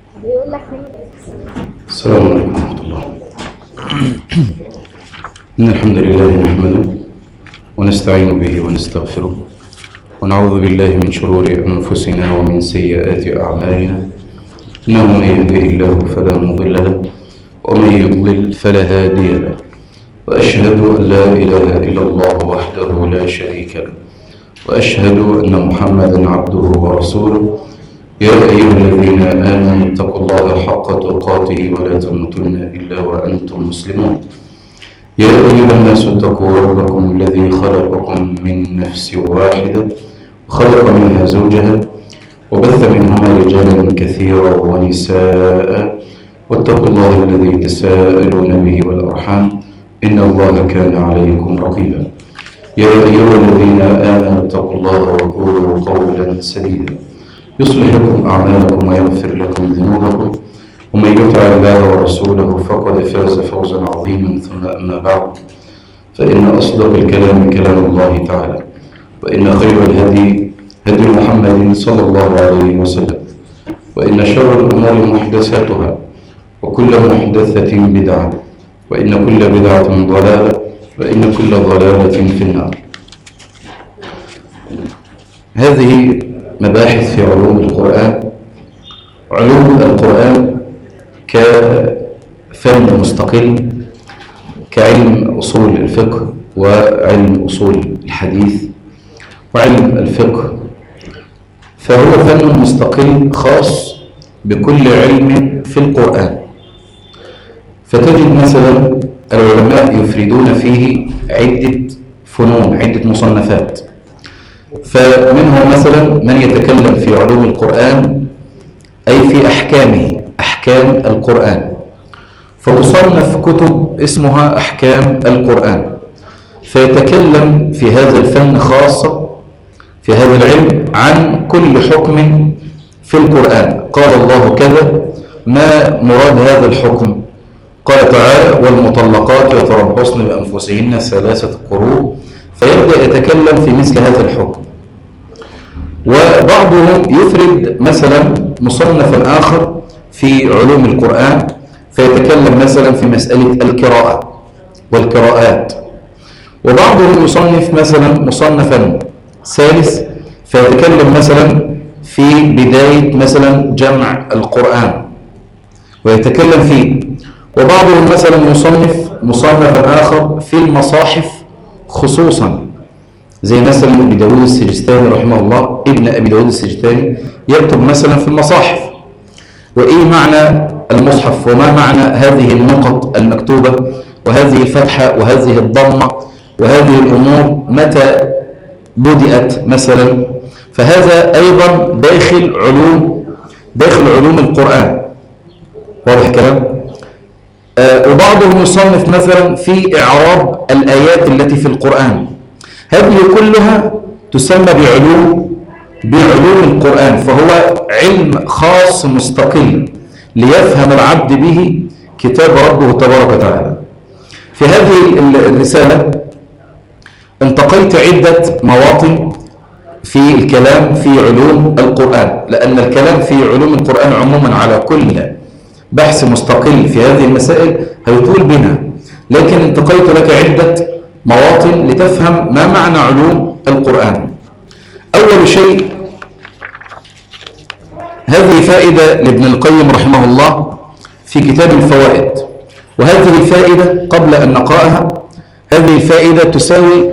بيقول لك مين السلام عليكم ورحمة الله إن الحمد لله نحمده ونستعين به ونستغفره ونعوذ بالله من شرور أنفسنا ومن سيئات أعمالنا إنه من يهده الله فلا مضل له ومن يضلل فلا هادي له وأشهد أن لا إله إلا الله وحده لا شريك له وأشهد أن محمدا عبده ورسوله يا أيها الذين آمنوا اتقوا الله حق تقاته ولا تموتن إلا وأنتم مسلمون يا أيها الناس اتقوا ربكم الذي خلقكم من نفس واحدة وخلق منها زوجها وبث منهما رجالا كثيرا ونساء واتقوا الله الذي تساءلون به والأرحام إن الله كان عليكم رقيبا يا أيها الذين آمنوا اتقوا الله وقولوا قولا سديدا يصلح لكم أعمالكم ويغفر لكم ذنوبكم ومن يطع الله ورسوله فقد فاز فوزا عظيما ثم أما بعد فإن أصدق الكلام كلام الله تعالى وإن خير الهدي هدي محمد صلى الله عليه وسلم وإن شر الأمور محدثاتها وكل محدثة بدعة وإن كل بدعة ضلالة وإن كل ضلالة في النار هذه مباحث في علوم القرآن علوم القرآن كفن مستقل كعلم أصول الفقه وعلم أصول الحديث وعلم الفقه فهو فن مستقل خاص بكل علم في القرآن فتجد مثلا العلماء يفردون فيه عدة فنون عدة مصنفات فمنهم مثلا من يتكلم في علوم القرآن أي في أحكامه أحكام القرآن فتصنف كتب اسمها أحكام القرآن فيتكلم في هذا الفن خاصة في هذا العلم عن كل حكم في القرآن قال الله كذا ما مراد هذا الحكم قال تعالى والمطلقات يتربصن بأنفسهن ثلاثة قروء فيبدأ يتكلم في مثل هذا الحكم وبعضهم يفرد مثلا مصنفا آخر في علوم القرآن فيتكلم مثلا في مسألة القراءة والقراءات وبعضهم يصنف مثلا مصنفا ثالث فيتكلم مثلا في بداية مثلا جمع القرآن ويتكلم فيه وبعضهم مثلا يصنف مصنفا آخر في المصاحف خصوصا زي مثلا ابن داود السجستاني رحمه الله ابن أبي داود السجستاني يكتب مثلا في المصاحف وإيه معنى المصحف وما معنى هذه النقط المكتوبة وهذه الفتحة وهذه الضمة وهذه الأمور متى بدأت مثلا فهذا أيضا داخل علوم داخل علوم القرآن واضح كلام آه وبعضهم يصنف مثلا في إعراب الآيات التي في القرآن هذه كلها تسمى بعلوم بعلوم القرآن فهو علم خاص مستقل ليفهم العبد به كتاب ربه تبارك وتعالى في هذه الرسالة انتقيت عدة مواطن في الكلام في علوم القرآن لأن الكلام في علوم القرآن عموما على كل بحث مستقل في هذه المسائل هيطول بنا لكن انتقيت لك عدة مواطن لتفهم ما معنى علوم القرآن أول شيء هذه فائدة لابن القيم رحمه الله في كتاب الفوائد وهذه الفائدة قبل أن نقرأها هذه الفائدة تساوي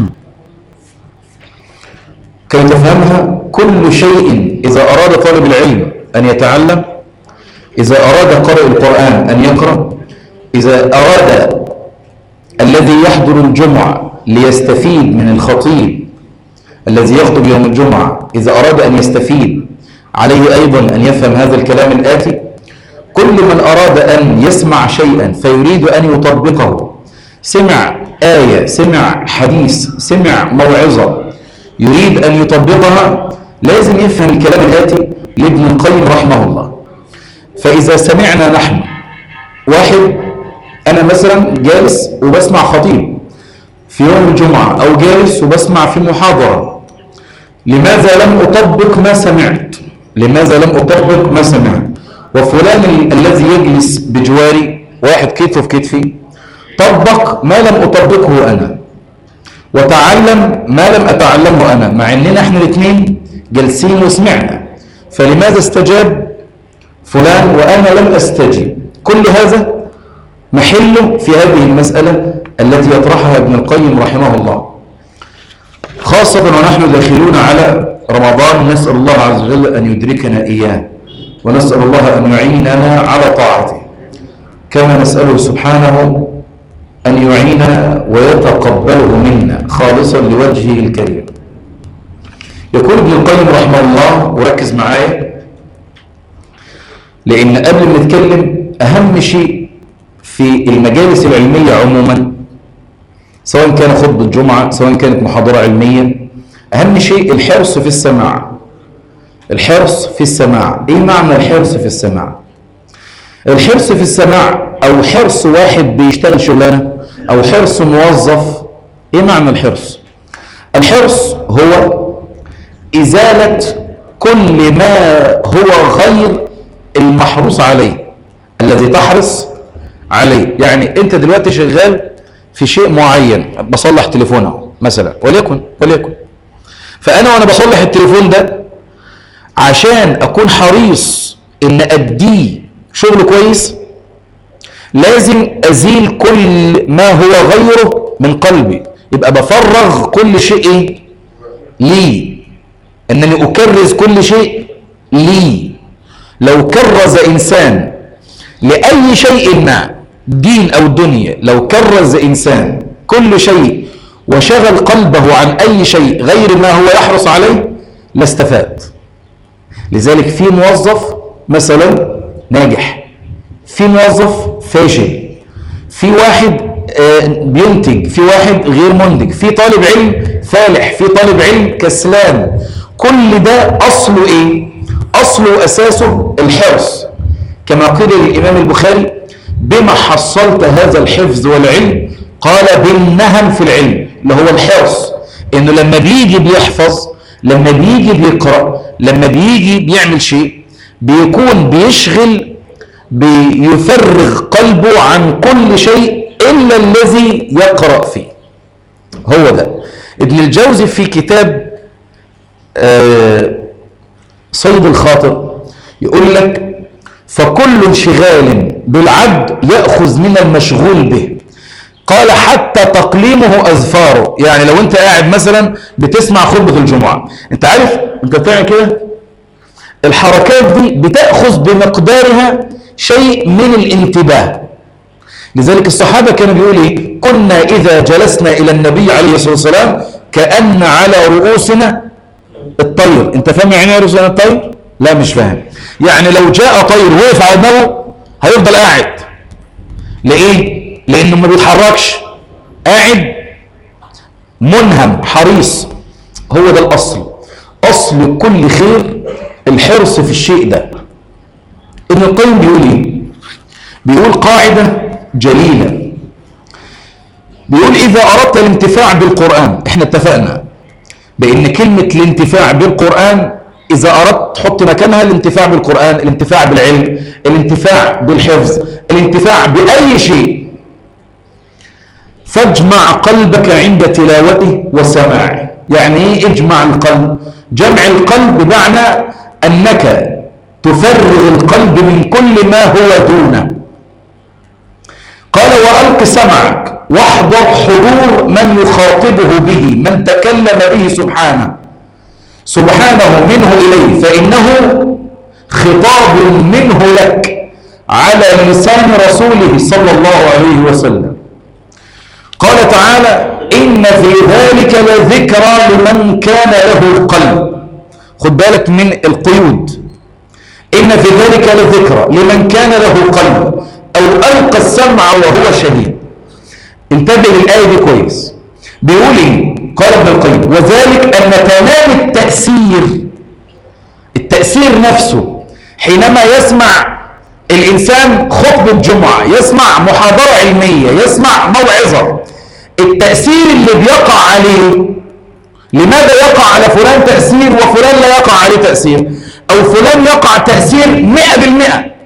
كي تفهمها كل شيء إذا أراد طالب العلم أن يتعلم إذا أراد قارئ القرآن أن يقرأ إذا أراد الذي يحضر الجمعة ليستفيد من الخطيب الذي يخطب يوم الجمعة إذا أراد أن يستفيد عليه أيضا أن يفهم هذا الكلام الآتي كل من أراد أن يسمع شيئا فيريد أن يطبقه سمع آية سمع حديث سمع موعظة يريد أن يطبقها لازم يفهم الكلام الآتي لابن القيم رحمه الله فإذا سمعنا نحن واحد أنا مثلا جالس وبسمع خطيب في يوم الجمعة أو جالس وبسمع في محاضرة لماذا لم أطبق ما سمعت لماذا لم أطبق ما سمعت وفلان ال- الذي يجلس بجواري واحد كتفه في كتفي طبق ما لم أطبقه أنا وتعلم ما لم أتعلمه أنا مع أننا احنا الاثنين جالسين وسمعنا فلماذا استجاب فلان وأنا لم أستجب كل هذا محله في هذه المسألة التي يطرحها ابن القيم رحمه الله خاصة ونحن داخلون على رمضان نسأل الله عز وجل أن يدركنا إياه ونسأل الله أن يعيننا على طاعته كما نسأله سبحانه أن يعيننا ويتقبله منا خالصا لوجهه الكريم يقول ابن القيم رحمه الله وركز معايا لأن قبل ما نتكلم أهم شيء في المجالس العلمية عموما سواء كان خطبة جمعة سواء كانت محاضرة علمية أهم شيء الحرص في السماع الحرص في السماع إيه معنى الحرص في السماع الحرص في السماع أو حرص واحد بيشتغل شغلانة أو حرص موظف إيه معنى الحرص الحرص هو إزالة كل ما هو غير المحروس عليه الذي تحرص عليه يعني أنت دلوقتي شغال في شيء معين بصلح تليفونه مثلا وليكن وليكن فأنا وأنا بصلح التليفون ده عشان أكون حريص إن أديه شغل كويس لازم أزيل كل ما هو غيره من قلبي يبقى بفرغ كل شيء إيه؟ لي أنني أكرز كل شيء لي لو كرز إنسان لأي شيء ما دين أو دنيا لو كرز إنسان كل شيء وشغل قلبه عن أي شيء غير ما هو يحرص عليه لاستفاد لذلك في موظف مثلا ناجح في موظف فاشل في واحد آه، بينتج في واحد غير منتج في طالب علم فالح في طالب علم كسلان كل ده أصله إيه؟ أصله أساسه الحرص كما قيل للإمام البخاري بما حصلت هذا الحفظ والعلم قال بالنهم في العلم اللي هو الحرص إنه لما بيجي بيحفظ لما بيجي بيقرأ لما بيجي بيعمل شيء بيكون بيشغل بيفرغ قلبه عن كل شيء إلا الذي يقرأ فيه هو ده ابن الجوزي في كتاب آه، صيد الخاطر يقول لك فكل انشغال بالعبد يأخذ من المشغول به قال حتى تقليمه أذفاره يعني لو انت قاعد مثلا بتسمع خطبة الجمعة انت عارف انت بتعمل كده الحركات دي بتأخذ بمقدارها شيء من الانتباه لذلك الصحابة كانوا بيقولوا ايه كنا إذا جلسنا إلى النبي عليه الصلاة والسلام كأن على رؤوسنا الطير انت فاهم يعني ايه رؤوسنا الطير لا مش فاهم يعني لو جاء طير وقف على دماغه هيفضل قاعد لإيه لأنه ما بيتحركش قاعد منهم حريص هو ده الأصل أصل كل خير الحرص في الشيء ده ابن القيم بيقول ايه بيقول قاعدة جليلة بيقول إذا أردت الانتفاع بالقرآن احنا اتفقنا بأن كلمة الانتفاع بالقرآن إذا أردت تحط مكانها الانتفاع بالقرآن الانتفاع بالعلم الانتفاع بالحفظ الانتفاع بأي شيء فاجمع قلبك عند تلاوته وسماعه يعني ايه اجمع القلب جمع القلب بمعنى أنك تفرغ القلب من كل ما هو دونه قال وألق سمعك واحضر حضور من يخاطبه به من تكلم به سبحانه سبحانه منه إليه فإنه خطاب منه لك على لسان رسوله صلى الله عليه وسلم قال تعالى إن في ذلك لذكرى لمن كان له قلب خد بالك من القيود إن في ذلك لذكرى لمن كان له قلب أو ألقى السمع وهو شهيد انتبه للآية دي كويس بيقول إيه قال ابن القيم وذلك أن تمام التأثير التأثير نفسه حينما يسمع الإنسان خطبة جمعة يسمع محاضرة علمية يسمع موعظة التأثير اللي بيقع عليه لماذا يقع على فلان تأثير وفلان لا يقع عليه تأثير أو فلان يقع تأثير مئة بالمئة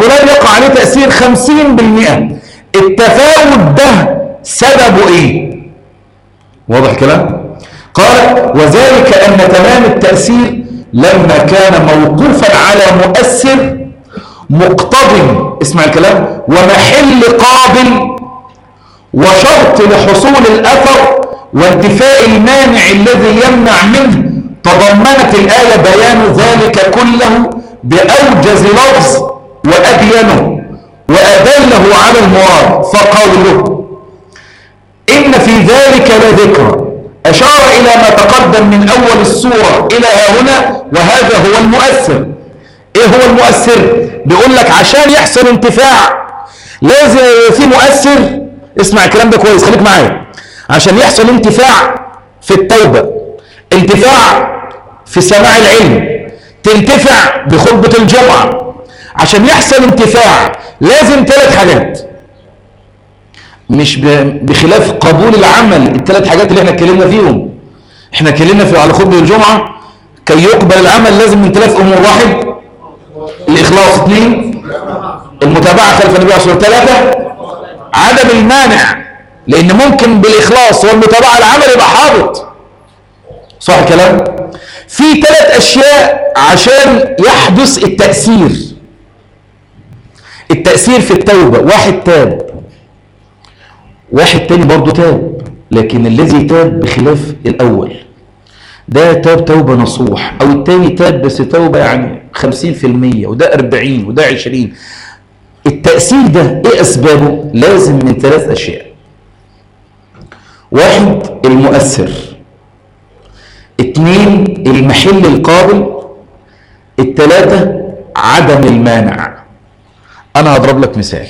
فلان يقع عليه تأثير 50% التفاوت ده سببه ايه واضح الكلام قال وذلك أن تمام التأثير لما كان موقوفا على مؤثر مقتضي اسمع الكلام ومحل قابل وشرط لحصول الأثر وانتفاء المانع الذي يمنع منه تضمنت الآية بيان ذلك كله بأوجز لفظ وأبينه وأدله على المراد فقوله إن في ذلك لذكرى أشار إلى ما تقدم من أول السورة إلى هنا وهذا هو المؤثر إيه هو المؤثر؟ بيقول لك عشان يحصل انتفاع لازم في مؤثر اسمع الكلام ده كويس خليك معايا عشان يحصل انتفاع في التوبة انتفاع في سماع العلم تنتفع بخطبة الجمعة عشان يحصل انتفاع لازم ثلاث حاجات مش بخلاف قبول العمل الثلاث حاجات اللي احنا اتكلمنا فيهم احنا اتكلمنا في على خطبة الجمعة كي يقبل العمل لازم من ثلاث امور واحد الاخلاص اثنين المتابعة خلف النبي عليه الصلاة ثلاثة عدم المانع لان ممكن بالاخلاص والمتابعة العمل يبقى حاضط صح الكلام في ثلاث اشياء عشان يحدث التأثير التأثير في التوبة واحد تاب واحد تاني برضه تاب لكن الذي تاب بخلاف الأول ده تاب توبة نصوح أو التاني تاب بس توبة يعني خمسين في المية وده أربعين وده عشرين التأثير ده إيه أسبابه؟ لازم من ثلاث أشياء واحد المؤثر اتنين المحل القابل التلاتة عدم المانع أنا هضرب لك مثال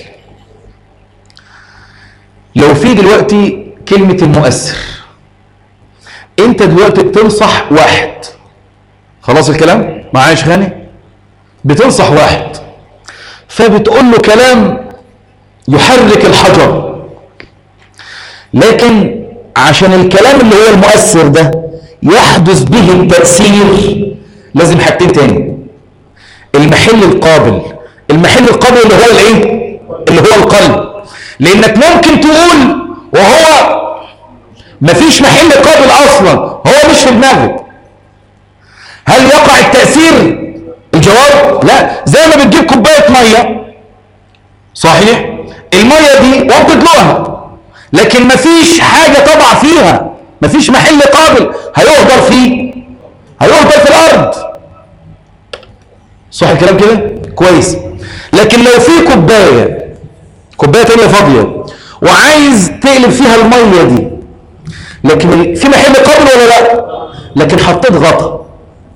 لو في دلوقتي كلمة المؤثر انت دلوقتي بتنصح واحد خلاص الكلام معايش غني بتنصح واحد فبتقول له كلام يحرك الحجر لكن عشان الكلام اللي هو المؤثر ده يحدث به التأثير لازم حاجتين تاني المحل القابل المحل القابل اللي هو الايه اللي هو القلب لانك ممكن تقول وهو مفيش محل قابل اصلا هو مش في دماغك هل يقع التأثير الجواب لا زي ما بتجيب كوباية مية صحيح المية دي وبتدلقها لكن مفيش حاجة طبع فيها مفيش محل قابل هيهدر فيه هيهدر في الارض صح الكلام كده كويس لكن لو في كوبايه كوبايه تانية فاضيه وعايز تقلب فيها الميه دي لكن في محل قابل ولا لا لكن حطيت غطا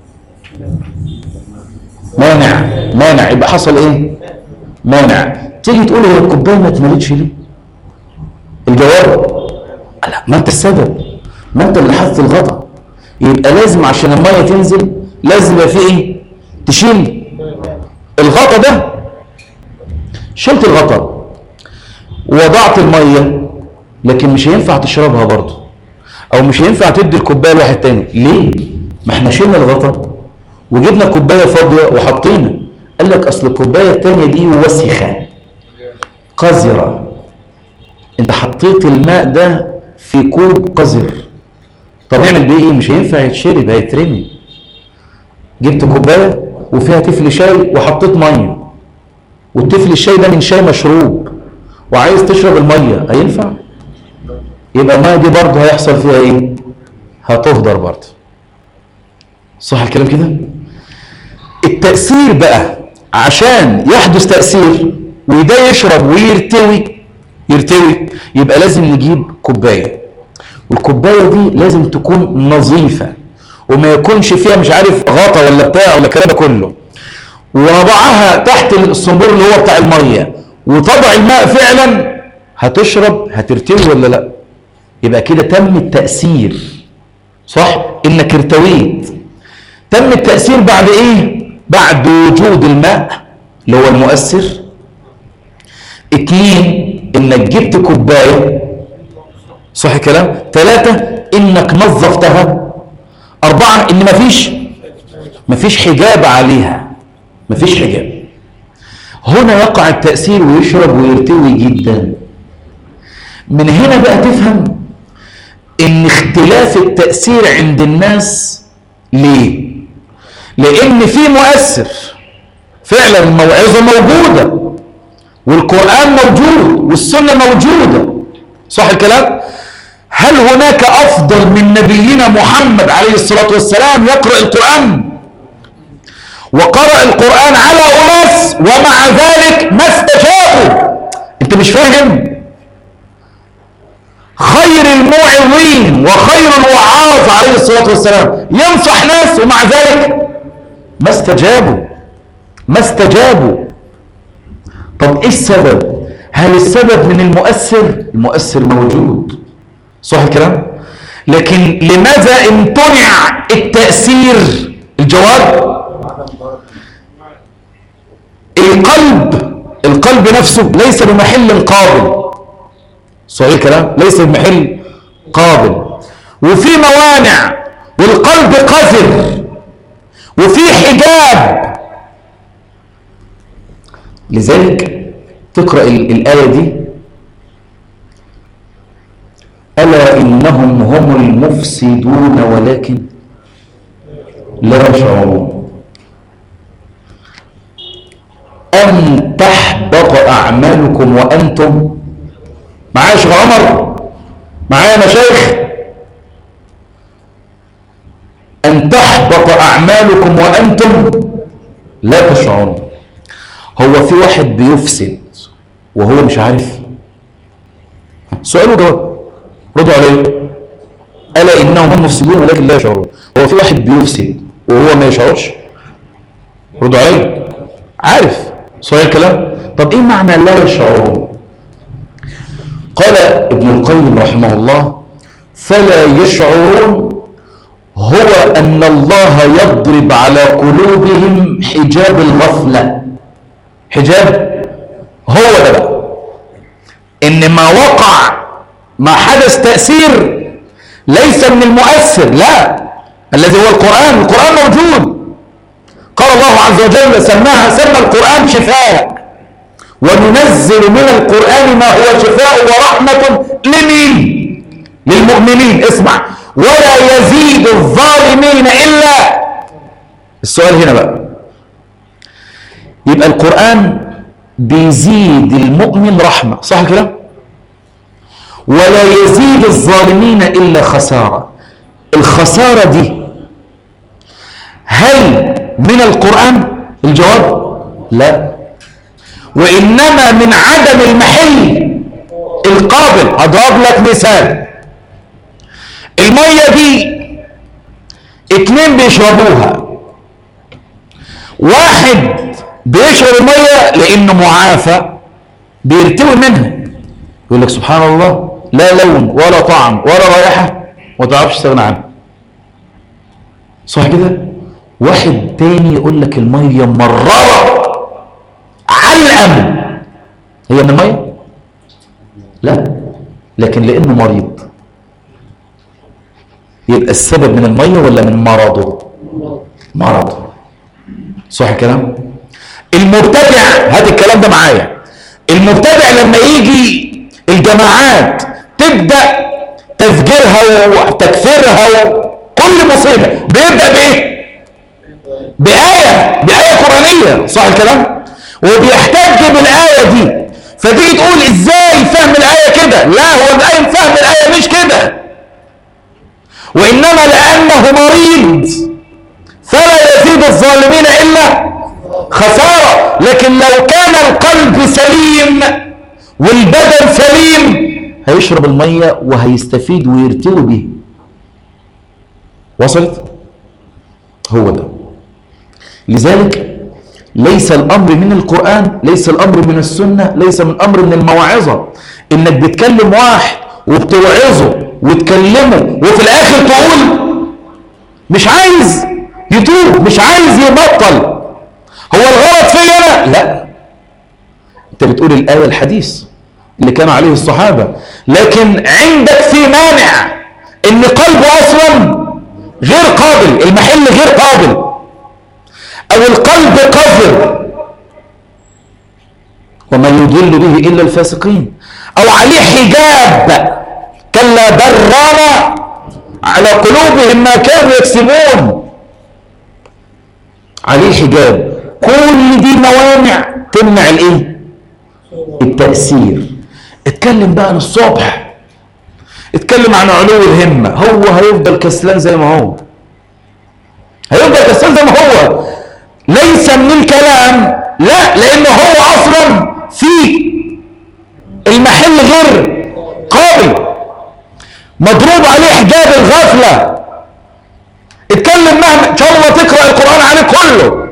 مانع مانع يبقى حصل ايه مانع تيجي تقول هو الكوبايه ما اتملتش ليه الجواب لا ما انت السبب ما انت اللي حاطط الغطا يبقى لازم عشان الميه تنزل لازم يبقى في ايه تشيل الغطا ده شلت الغطا ووضعت الميه لكن مش هينفع تشربها برضه او مش هينفع تدي الكوبايه لواحد تاني ليه ما احنا شلنا الغطا وجبنا كوبايه فاضيه وحطينا قال لك اصل الكوبايه التانيه دي وسخه قذره انت حطيت الماء ده في كوب قذر طب اعمل بيه ايه مش هينفع يتشرب هيترمي جبت كوبايه وفيها تفل شاي وحطيت ميه والتفل الشاي ده من شاي مشروب وعايز تشرب الميه هينفع يبقى الميه دي برضه هيحصل فيها ايه هتهدر برضه صح الكلام كده التأثير بقى عشان يحدث تأثير وده يشرب ويرتوي يرتوي يبقى لازم نجيب كوبايه والكوبايه دي لازم تكون نظيفه وما يكونش فيها مش عارف غطا ولا بتاع ولا الكلام ده كله ووضعها تحت الصنبور اللي هو بتاع الميه وطبع الماء فعلا هتشرب هترتوي ولا لا يبقى كده تم التأثير صح انك ارتويت تم التأثير بعد ايه بعد وجود الماء اللي هو المؤثر اتنين انك جبت كوبايه صح الكلام ثلاثة انك نظفتها اربعة ان مفيش مفيش حجاب عليها مفيش حجاب هنا يقع التأثير ويشرب ويرتوي جدا من هنا بقى تفهم ان اختلاف التأثير عند الناس ليه لان في مؤثر فعلا الموعظة موجودة والقرآن موجود والسنة موجودة صح الكلام هل هناك أفضل من نبينا محمد عليه الصلاة والسلام يقرأ القرآن وقرأ القرآن على أناس ومع ذلك ما استجابوا انت مش فاهم خير الموعظين وخير الوعاظ عليه الصلاة والسلام ينصح ناس ومع ذلك ما استجابوا ما استجابوا طب ايه السبب هل السبب من المؤثر المؤثر موجود صح الكلام لكن لماذا امتنع التأثير الجواب القلب القلب نفسه ليس بمحل قابل صحيح الكلام ليس بمحل قابل وفي موانع والقلب قذر وفي حجاب لذلك تقرأ الآية دي ألا إنهم هم المفسدون ولكن لا يشعرون أن تحبط أعمالكم وأنتم معايا شيخ عمر معايا مشايخ أن تحبط أعمالكم وأنتم لا تشعرون هو في واحد بيفسد وهو مش عارف سؤاله جواب ردوا عليه ألا إنهم هم مفسدون ولكن لا يشعرون هو في واحد بيفسد وهو ما يشعرش ردوا عليه عارف صحيح الكلام طب ايه معنى لا يشعرون قال ابن القيم رحمه الله فلا يشعرون هو أن الله يضرب على قلوبهم حجاب الغفلة حجاب هو ده بقى إن ما وقع ما حدث تأثير ليس من المؤثر لا الذي هو القرآن القرآن موجود قال الله عز وجل سماها سمى القرآن شفاء وننزل من القرآن ما هو شفاء ورحمة لمين للمؤمنين اسمع ولا يزيد الظالمين إلا السؤال هنا بقى يبقى القرآن بيزيد المؤمن رحمة صح كده ولا يزيد الظالمين إلا خسارة الخسارة دي هل من القرآن الجواب لا وإنما من عدم المحل القابل أضرب لك مثال المية دي اتنين بيشربوها واحد بيشرب المية لأنه معافى بيرتوي منها يقول لك سبحان الله لا لون ولا طعم ولا رائحة ما تعرفش تستغنى عنها صح كده واحد تاني يقول لك المية مررة علقم هي من المية لا لكن لأنه مريض يبقى السبب من المية ولا من مرضه مرضه صح الكلام المبتدع هات الكلام ده معايا المبتدع لما يجي الجماعات تبدأ تفجيرها وتكفيرها وكل مصيبة بيبدأ بإيه بآية بآية قرآنية صح الكلام وبيحتج بالآية دي فتيجي تقول ازاي فهم الآية كده لا هو الآية فهم الآية مش كده وإنما لأنه مريض فلا يزيد الظالمين إلا خسارة لكن لو كان القلب سليم والبدن سليم هيشرب المية وهيستفيد ويرتوي به وصلت هو ده لذلك ليس الأمر من القرآن ليس الأمر من السنة ليس من أمر من المواعظة إنك بتكلم واحد وبتوعظه وتكلمه وفي الآخر تقول مش عايز يتوب مش عايز يبطل هو الغلط فيا أنا لا أنت بتقول الآية الحديث اللي كان عليه الصحابة لكن عندك في مانع ان قلبه اصلا غير قابل المحل غير قابل او القلب قذر وما يضل به إلا الفاسقين أو عليه حجاب كلا بران على قلوبهم ما كانوا يكسبون عليه حجاب كل دي موانع تمنع الايه التأثير اتكلم بقى عن الصبح اتكلم عن علو الهمة هو هيفضل كسلان زي ما هو هيفضل كسلان زي ما هو ليس من الكلام لا لانه هو اصلا في المحل غير قابل مضروب عليه حجاب الغفلة اتكلم مهما ان شاء الله تقرأ القرآن عليه كله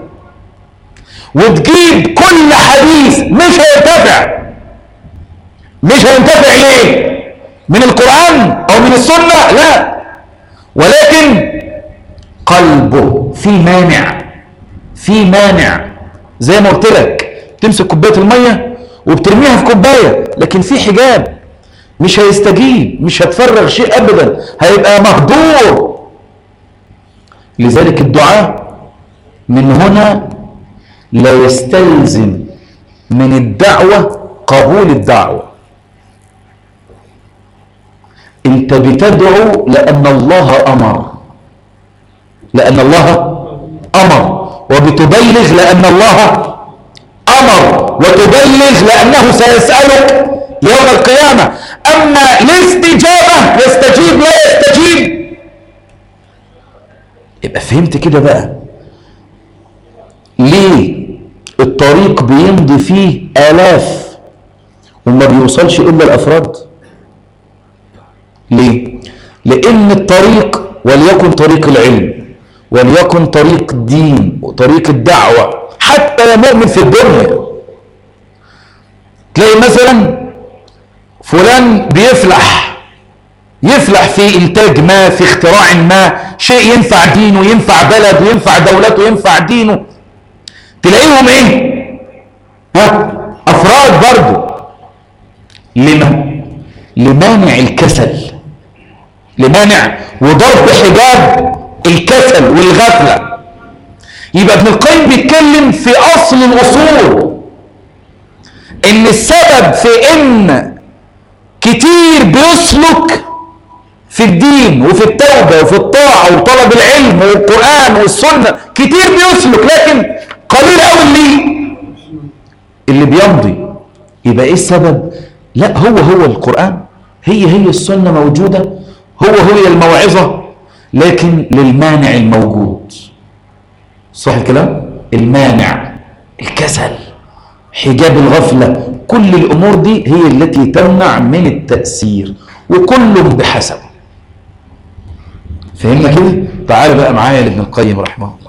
وتجيب كل حديث مش هينتفع مش هينتفع ليه من القرآن او من السنة لا ولكن قلبه في مانع في مانع زي ما قلت لك تمسك كوبايه الميه وبترميها في كوبايه لكن في حجاب مش هيستجيب مش هتفرغ شيء ابدا هيبقى مهدور لذلك الدعاء من هنا لا يستلزم من الدعوة قبول الدعوة انت بتدعو لأن الله أمر لأن الله أمر وبتبلغ لأن الله أمر وتبلغ لأنه سيسألك يوم القيامة أما الاستجابة يستجيب لا يستجيب يبقى فهمت كده بقى ليه الطريق بيمضي فيه آلاف وما بيوصلش إلا الأفراد ليه لأن الطريق وليكن طريق العلم وليكن طريق الدين وطريق الدعوة حتى يا مؤمن في الدنيا تلاقي مثلا فلان بيفلح يفلح في انتاج ما في اختراع ما شيء ينفع دينه ينفع بلد وينفع دولته ينفع دينه تلاقيهم ايه ها افراد برضه لما لمانع الكسل لمانع وضرب حجاب الكسل والغفله يبقى ابن القيم بيتكلم في اصل الاصول ان السبب في ان كتير بيسلك في الدين وفي التوبة وفي الطاعة وطلب العلم والقرآن والسنة كتير بيسلك لكن قليل قوي اللي اللي بيمضي يبقى ايه السبب لا هو هو القرآن هي هي السنة موجودة هو هو الموعظة لكن للمانع الموجود صح الكلام المانع الكسل حجاب الغفلة كل الأمور دي هي التي تمنع من التأثير وكل بحسب فهمنا كده تعال بقى معايا لابن القيم رحمه الله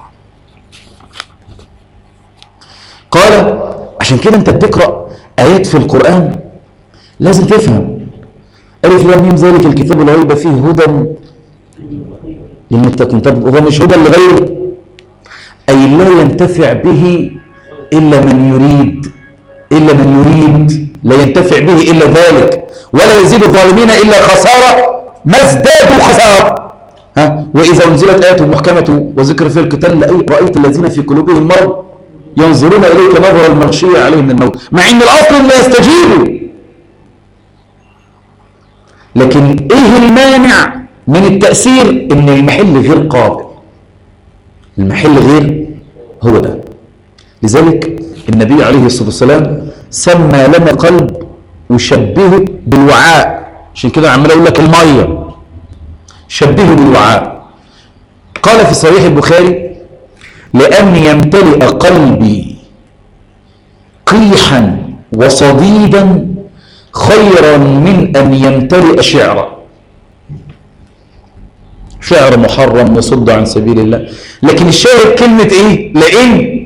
قال عشان كده انت بتقرأ آيات في القرآن لازم تفهم ألف لام ميم ذلك الكتاب لا ريب فيه هدى للمتقين طب هو مش هدى لغيره أي لا ينتفع به إلا من يريد إلا من يريد لا ينتفع به إلا ذلك ولا يزيد الظالمين إلا خسارة ما ازدادوا خسارة ها وإذا أنزلت آية محكمة وذكر في القتال رأيت الذين في قلوبهم مرض ينظرون إليك نظر المغشية عليهم من الموت مع إن الأصل لا يستجيبوا لكن إيه المانع من التأثير إن المحل غير قابل المحل غير هو ده لذلك النبي عليه الصلاة والسلام سمى لنا قلب وشبهه بالوعاء عشان كده عمال اقول لك الميه شبهه بالوعاء قال في صحيح البخاري لأن يمتلئ قلبي قيحا وصديدا خيرا من أن يمتلئ شعرا شعر محرم يصد عن سبيل الله لكن الشاهد كلمة ايه لأن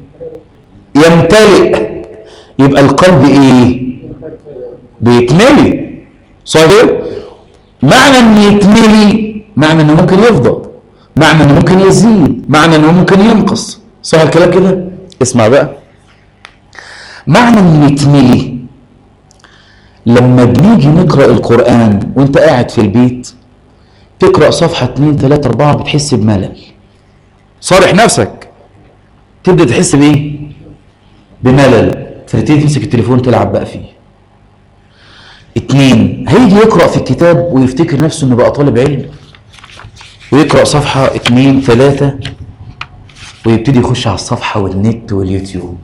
يمتلئ يبقى القلب ايه بيتملي صحيح معنى ان يتملي معنى انه ممكن يفضل معنى انه ممكن يزيد معنى انه ممكن ينقص صح الكلام كده اسمع بقى معنى ان يتملي لما بنيجي نقرأ القرآن وانت قاعد في البيت تقرأ صفحة 2 3 4 بتحس بملل صارح نفسك تبدأ تحس بايه بملل فتبتدي تمسك التليفون تلعب بقى فيه اتنين هيجي يقرأ في الكتاب ويفتكر نفسه انه بقى طالب علم ويقرأ صفحة اتنين ثلاثة ويبتدي يخش على الصفحة والنت واليوتيوب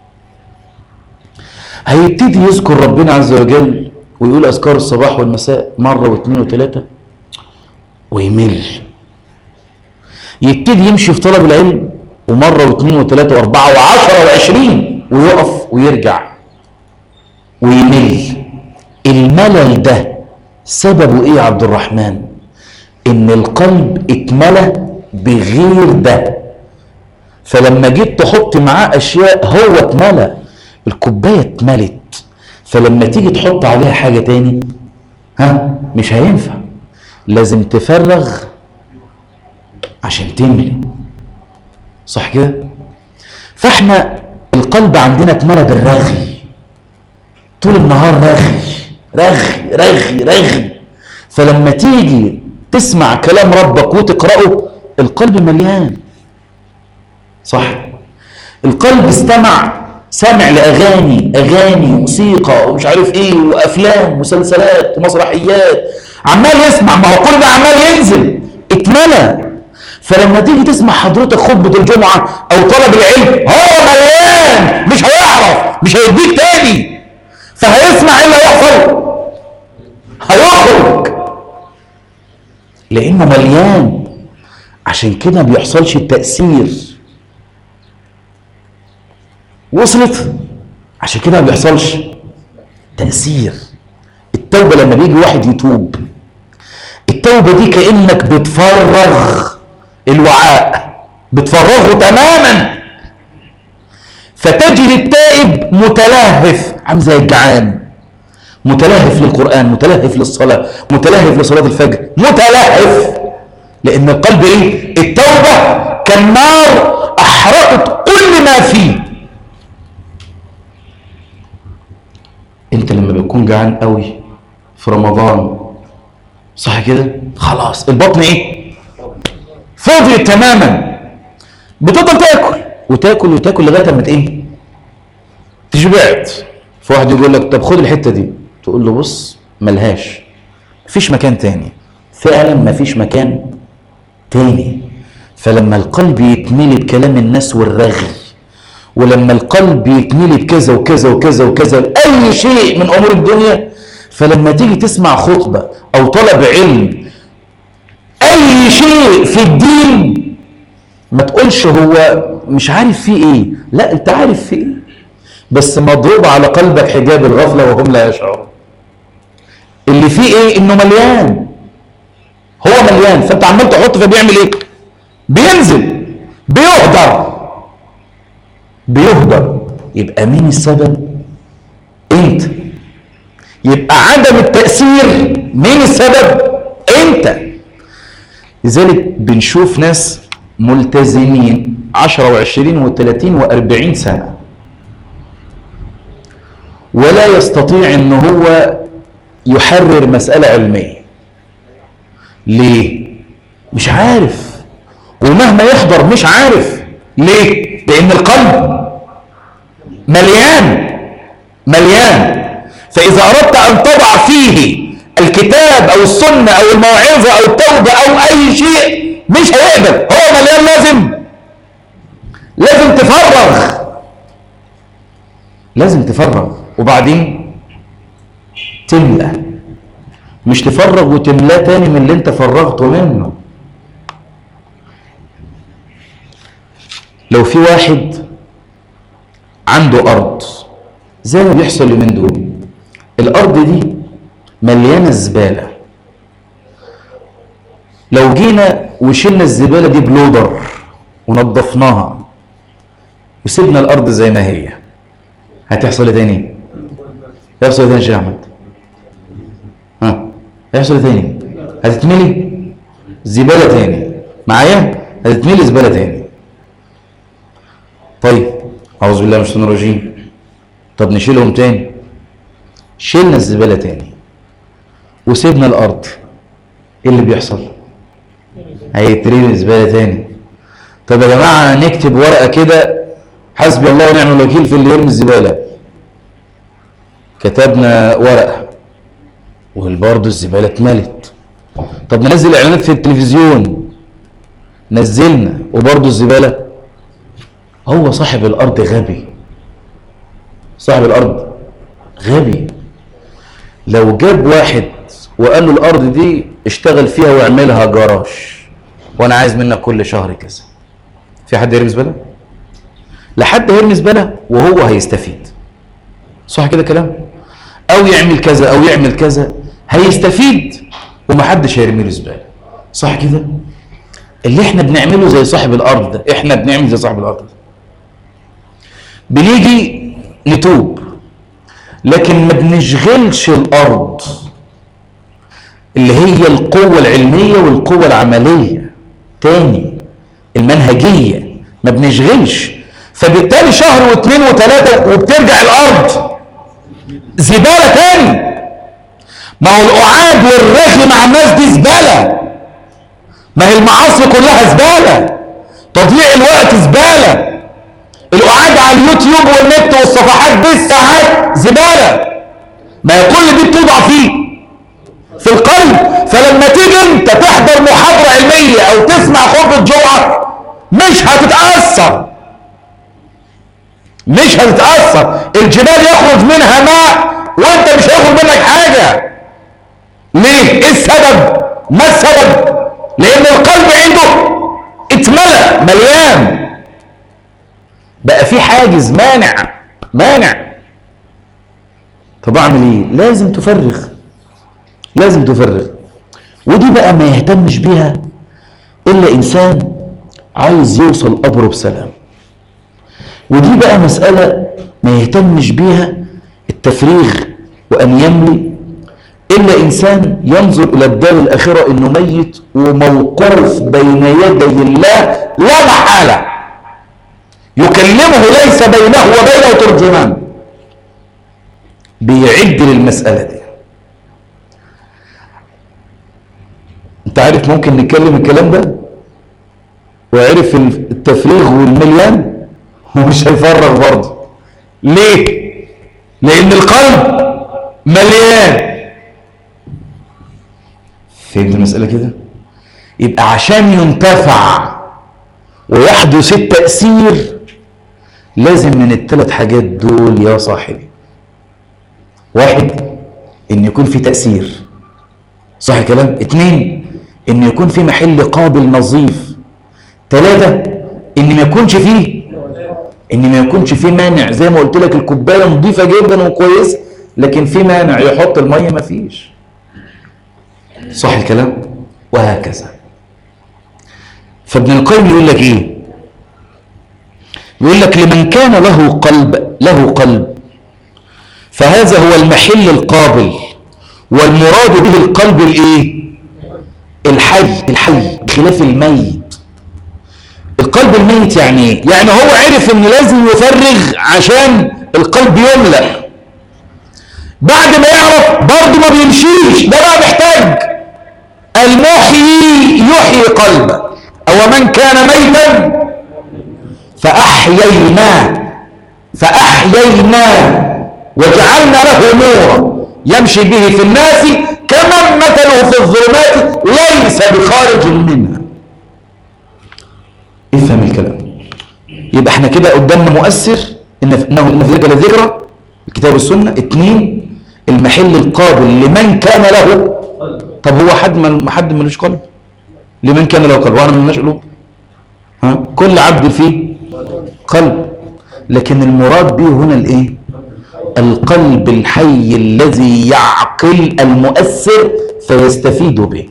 هيبتدي يذكر ربنا عز وجل ويقول أذكار الصباح والمساء مرة واثنين وثلاثة ويمل يبتدي يمشي في طلب العلم ومرة واثنين وثلاثة وأربعة وعشرة وعشرين ويقف ويرجع ويمل الملل ده سببه ايه يا عبد الرحمن ان القلب اتملى بغير ده فلما جيت تحط معاه اشياء هو اتملى الكوبايه اتملت فلما تيجي تحط عليها حاجه تاني ها مش هينفع لازم تفرغ عشان تملي صح كده فاحنا القلب عندنا اتملى بالرغي طول النهار رغي رغي رغي رغي فلما تيجي تسمع كلام ربك وتقرأه القلب مليان صح القلب استمع سمع لأغاني أغاني موسيقى ومش عارف إيه وأفلام ومسلسلات ومسرحيات عمال يسمع ما هو كل ده عمال ينزل اتملى فلما تيجي تسمع حضرتك خطبة الجمعة أو طلب العلم هو مليان مش هيعرف مش هيديك تاني فهيسمع ايه اللي هيحصل هيخرج لانه مليان عشان كده ما بيحصلش التاثير وصلت عشان كده ما بيحصلش تاثير التوبه لما بيجي واحد يتوب التوبه دي كانك بتفرغ الوعاء بتفرغه تماما فتجد التائب متلهف عامل زي الجعان متلهف للقرآن متلهف للصلاة متلهف لصلاة الفجر متلهف لأن القلب إيه؟ التوبة كالنار أحرقت كل ما فيه أنت لما بتكون جعان قوي في رمضان صح كده؟ خلاص البطن إيه؟ فضيت تماما بتفضل تاكل وتاكل وتاكل لغايه ما ايه تشبعت فواحد يقول لك طب خد الحته دي تقول له بص ملهاش مفيش مكان تاني فعلا مفيش مكان تاني فلما القلب يتملي بكلام الناس والرغي ولما القلب يتملي بكذا وكذا وكذا وكذا اي شيء من امور الدنيا فلما تيجي تسمع خطبه او طلب علم اي شيء في الدين ما تقولش هو مش عارف فيه ايه لا انت عارف فيه ايه بس مضروب على قلبك حجاب الغفلة وهم لا يشعرون اللي فيه ايه انه مليان هو مليان فانت عمال تحط فبيعمل ايه بينزل بيهدر بيهدر يبقى مين السبب انت يبقى عدم التأثير مين السبب انت لذلك بنشوف ناس ملتزمين 10 و20 و30 و40 سنة ولا يستطيع ان هو يحرر مسألة علمية ليه؟ مش عارف ومهما يحضر مش عارف ليه؟ لأن القلب مليان مليان فإذا أردت أن تضع فيه الكتاب أو السنة أو الموعظة أو التوبة أو أي شيء مش هيقبل هو مليان لازم لازم تفرغ لازم تفرغ وبعدين تملى مش تفرغ وتملاه تاني من اللي انت فرغته منه لو في واحد عنده ارض زي ما بيحصل اليومين دول الارض دي مليانه زباله لو جينا وشلنا الزباله دي بلودر ونظفناها وسيبنا الارض زي ما هي هتحصل ايه تاني؟ هيحصل ايه تاني يا شيخ احمد؟ ها هيحصل ايه تاني؟ هتتملي زباله تاني معايا؟ هتتملي زباله تاني طيب اعوذ بالله من الشيطان الرجيم طب نشيلهم تاني شيلنا الزباله تاني وسيبنا الارض ايه اللي بيحصل؟ هيترمي الزباله تاني طب يا جماعه نكتب ورقه كده حسبي الله ونعم الوكيل في اللي يرمي الزباله كتبنا ورقة وبرضه الزبالة اتملت طب ننزل اعلانات في التلفزيون نزلنا وبرضه الزبالة هو صاحب الارض غبي صاحب الارض غبي لو جاب واحد وقال له الارض دي اشتغل فيها واعملها جراج وانا عايز منك كل شهر كذا في حد يرمي زباله لا حد هيرمي زباله وهو هيستفيد صح كده كلام او يعمل كذا او يعمل كذا هيستفيد ومحدش هيرمي له زباله صح كده اللي احنا بنعمله زي صاحب الارض ده احنا بنعمل زي صاحب الارض ده بنيجي نتوب لكن ما بنشغلش الارض اللي هي القوة العلمية والقوة العملية تاني المنهجية ما بنشغلش فبالتالي شهر واثنين وثلاثة وبترجع الأرض زبالة تاني ما هو القعاد والرغي مع الناس دي زبالة ما هي المعاصي كلها زبالة تضييع الوقت زبالة القعاد على اليوتيوب والنت والصفحات بالساعات زبالة ما هي كل دي بتوضع فيه في القلب فلما تيجي انت تحضر محاضرة علمية او تسمع خطبة جمعة مش هتتأثر مش هتتأثر الجبال يخرج منها ماء وانت مش هيخرج منك حاجة ليه ايه السبب ما السبب لان القلب عنده اتملأ مليان بقى في حاجز مانع مانع طب اعمل ايه لازم تفرغ لازم تفرغ ودي بقى ما يهتمش بيها الا انسان عايز يوصل قبره بسلام ودي بقى مسألة ما يهتمش بيها التفريغ وأن يملي إلا إنسان ينظر إلى الدار الآخرة إنه ميت وموقوف بين يدي الله لا محالة يكلمه ليس بينه وبينه ترجمان بيعد للمسألة دي انت عارف ممكن نتكلم الكلام ده وعرف التفريغ والمليان ومش هيفرغ برضه ليه لان القلب مليان فهمت المسألة كده يبقى عشان ينتفع ويحدث التأثير لازم من الثلاث حاجات دول يا صاحبي واحد ان يكون في تأثير صح كلام اتنين ان يكون في محل قابل نظيف ثلاثة ان ما يكونش فيه ان ما يكونش فيه مانع زي ما قلت لك الكوبايه نظيفه جدا وكويسه لكن في مانع يحط الميه ما فيش صح الكلام وهكذا فابن القيم يقول لك ايه يقول لك لمن كان له قلب له قلب فهذا هو المحل القابل والمراد به القلب الايه الحي الحي بخلاف الميت القلب الميت يعني ايه يعني هو عرف ان لازم يفرغ عشان القلب يملأ بعد ما يعرف برضه ما بيمشيش ده بقى محتاج المحيي يحيي قلبه او من كان ميتا فاحييناه فاحييناه وجعلنا له نورا يمشي به في الناس كمن مثله في الظلمات ليس بخارج منها افهم الكلام يبقى احنا كده قدامنا مؤثر ان انه ان في ذلك لذكرى الكتاب والسنه اثنين المحل القابل لمن كان له طب هو حد ما حد ملوش قلب لمن كان له قلب وانا ملناش قلوب ها كل عبد فيه قلب لكن المراد به هنا الايه القلب الحي الذي يعقل المؤثر فيستفيد به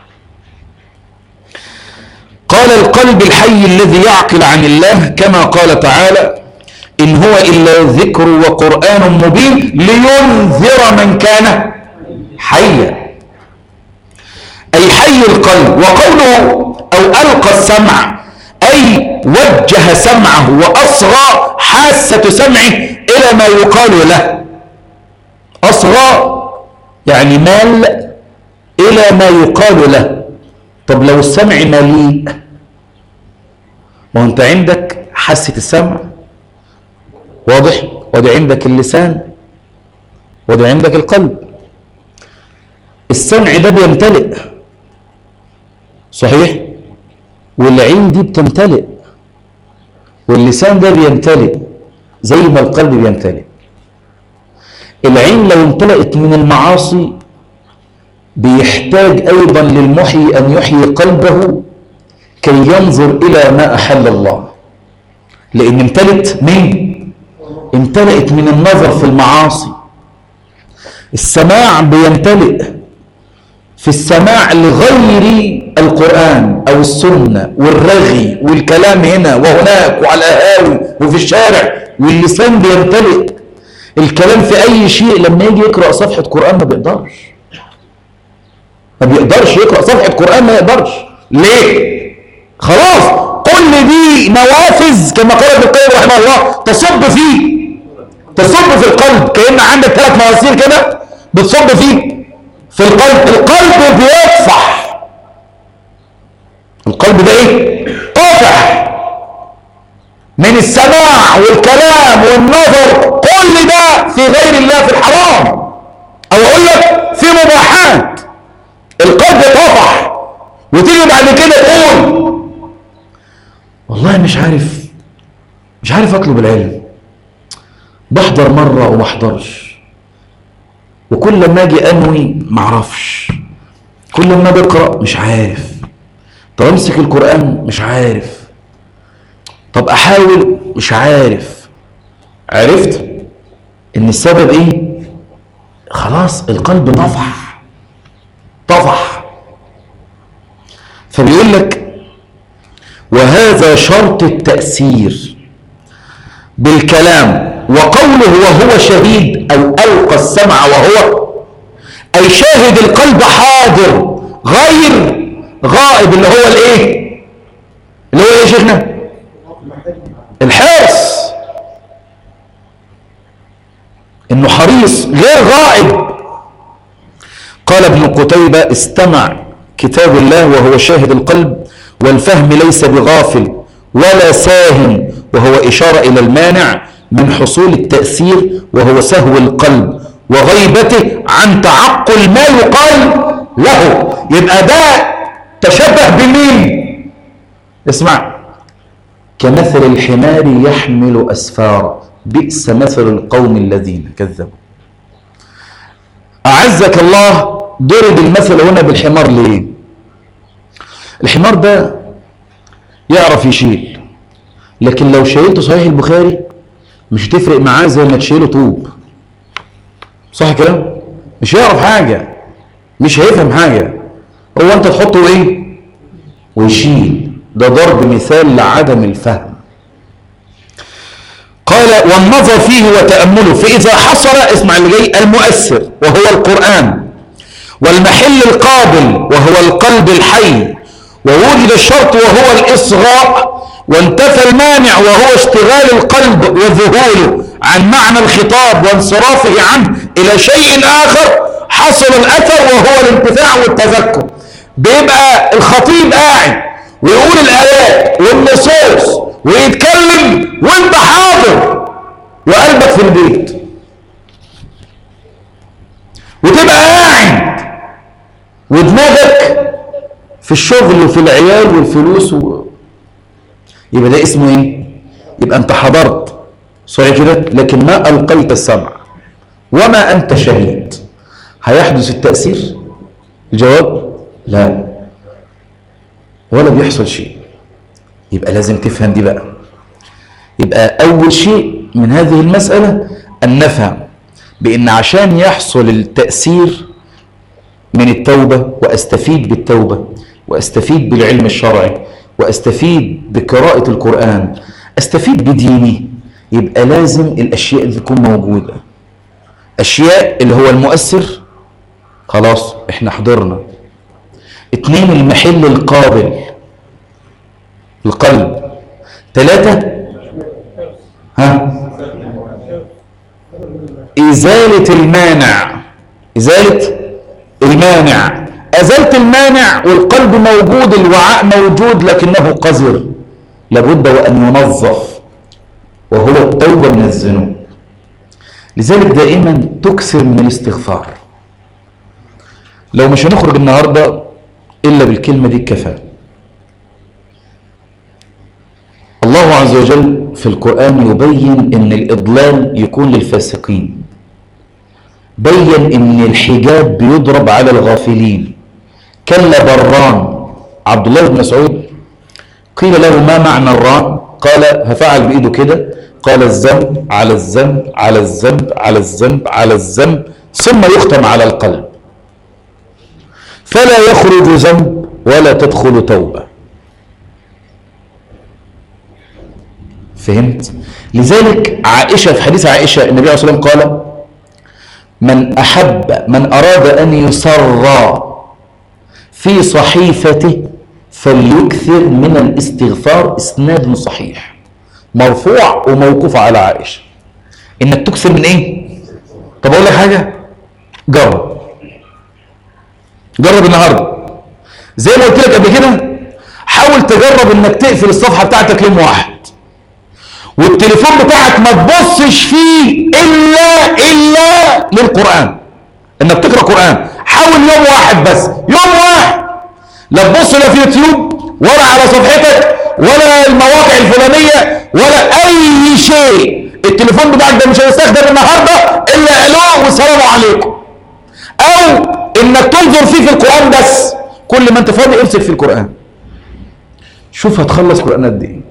قال القلب الحي الذي يعقل عن الله كما قال تعالى إن هو إلا ذكر وقرآن مبين لينذر من كان حيا أي حي القلب وقوله أو ألقى السمع أي وجه سمعه وأصغى حاسة سمعه إلى ما يقال له أصغى يعني مال إلى ما يقال له طب لو السمع مليء ما انت عندك حاسة السمع واضح وادي عندك اللسان وده عندك القلب السمع ده بيمتلئ صحيح والعين دي بتمتلئ واللسان ده بيمتلئ زي ما القلب بيمتلئ العين لو امتلأت من المعاصي بيحتاج أيضا للمحيي أن يحيي قلبه كي ينظر إلى ما أحل الله لأن امتلت من امتلأت من النظر في المعاصي السماع بيمتلئ في السماع لغير القرآن أو السنة والرغي والكلام هنا وهناك وعلى القهاوي وفي الشارع واللسان بيمتلئ الكلام في أي شيء لما يجي يقرأ صفحة قرآن ما بيقدرش ما بيقدرش يقرأ صفحة قرآن ما يقدرش ليه؟ خلاص كل دي نوافذ كما قال ابن القيم رحمه الله تصب فيه تصب في القلب كأن عندك ثلاث مواسير كده بتصب فيه في القلب القلب بيطفح القلب ده ايه طافح من السماع والكلام والنظر كل ده في غير الله في الحرام او اقول لك في مباحات القلب طفح وتيجي بعد كده تقول والله مش عارف مش عارف اطلب العلم بحضر مرة وما احضرش وكل ما اجي انوي ما اعرفش كل ما بقرا مش عارف طب امسك القران مش عارف طب احاول مش عارف عرفت ان السبب ايه خلاص القلب طفح طفح فبيقول لك وهذا شرط التأثير بالكلام وقوله وهو شهيد أو ألقى السمع وهو أي شاهد القلب حاضر غير غائب اللي هو الايه اللي هو ايه يا شيخنا الحرص انه حريص غير غائب قال ابن قتيبة استمع كتاب الله وهو شاهد القلب والفهم ليس بغافل ولا ساهم وهو إشارة إلى المانع من حصول التأثير وهو سهو القلب وغيبته عن تعقل ما يقال له يبقى ده تشبه بمين اسمع كمثل الحمار يحمل أسفارا بئس مثل القوم الذين كذبوا أعزك الله ضرب المثل هنا بالحمار ليه الحمار ده يعرف يشيل لكن لو شيلته صحيح البخاري مش هتفرق معاه زي ما تشيله طوب صح كلام مش هيعرف حاجة مش هيفهم حاجة هو انت تحطه ايه ويشيل ده ضرب مثال لعدم الفهم قال والنظر فيه وتأمله فإذا حصل اسمع اللي جاي المؤثر وهو القرآن والمحل القابل وهو القلب الحي ووجد الشرط وهو الإصغاء وانتفى المانع وهو اشتغال القلب وذهوله عن معنى الخطاب وانصرافه عنه إلى شيء آخر حصل الأثر وهو الانتفاع والتذكر بيبقى الخطيب قاعد ويقول الآيات والنصوص ويتكلم وانت حاضر وقلبك في البيت وتبقى قاعد ودماغك في الشغل وفي العيال والفلوس و... يبقى ده اسمه ايه يبقى انت حضرت صحيح كده لكن ما القيت السمع وما انت شهيد هيحدث التأثير الجواب لا ولا بيحصل شيء يبقى لازم تفهم دي بقى يبقى أول شيء من هذه المسألة أن نفهم بأن عشان يحصل التأثير من التوبة وأستفيد بالتوبة وأستفيد بالعلم الشرعي وأستفيد بقراءة القرآن أستفيد بديني يبقى لازم الأشياء دي تكون موجودة أشياء اللي هو المؤثر خلاص احنا حضرنا اتنين المحل القابل القلب ثلاثة ها إزالة المانع إزالة المانع أزلت المانع والقلب موجود الوعاء موجود لكنه قذر لابد وأن ينظف وهو التوبة من الذنوب لذلك دائما تكثر من الاستغفار لو مش هنخرج النهاردة إلا بالكلمة دي كفى الله عز وجل في القرآن يبين ان الإضلال يكون للفاسقين بين ان الحجاب بيضرب على الغافلين كلا بران عبد الله بن مسعود قيل له ما معنى الران قال هفعل بإيده كده قال الذنب على الذنب على الذنب على الذنب على الذنب ثم يختم على القلب فلا يخرج ذنب ولا تدخل توبة فهمت لذلك عائشة في حديث عائشة النبي عليه الصلاة والسلام قال من أحب من أراد أن يسر في صحيفته فليكثر من الاستغفار اسناد صحيح مرفوع وموقوف على عائشة انك تكثر من ايه طب اقول لك حاجة جرب جرب النهاردة زي ما قلت لك قبل كده حاول تجرب انك تقفل الصفحة بتاعتك يوم واحد والتليفون بتاعك ما تبصش فيه الا الا للقرآن انك تقرأ قرآن حاول يوم واحد بس يوم واحد لا تبص لا في يوتيوب ولا على صفحتك ولا المواقع الفلانية ولا اي شيء التليفون بتاعك ده مش هيستخدم النهاردة الا الو والسلام عليكم او انك تنظر فيه في القرآن بس كل ما انت فاضي امسك في القرآن شوف هتخلص قرآن قد ايه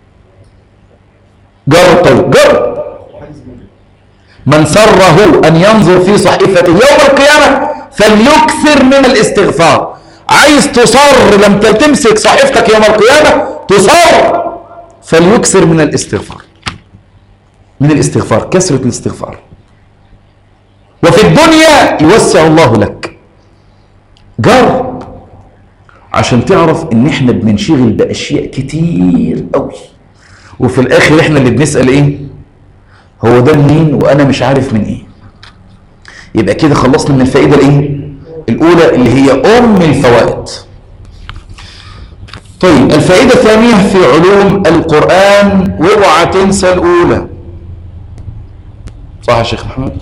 جرب طيب جرب من سره ان ينظر في صحيفته يوم القيامة فليكثر من الاستغفار عايز تصر لم تمسك صحيفتك يوم القيامة تصر فليكثر من الاستغفار من الاستغفار كثرة الاستغفار وفي الدنيا يوسع الله لك جرب عشان تعرف ان احنا بننشغل باشياء كتير قوي وفي الاخر احنا اللي بنسأل ايه هو ده منين وانا مش عارف من ايه يبقى كده خلصنا من الفائدة الايه الاولى اللي هي ام الفوائد طيب الفائدة الثانية في علوم القرآن واوعى تنسى الاولى صح يا شيخ محمد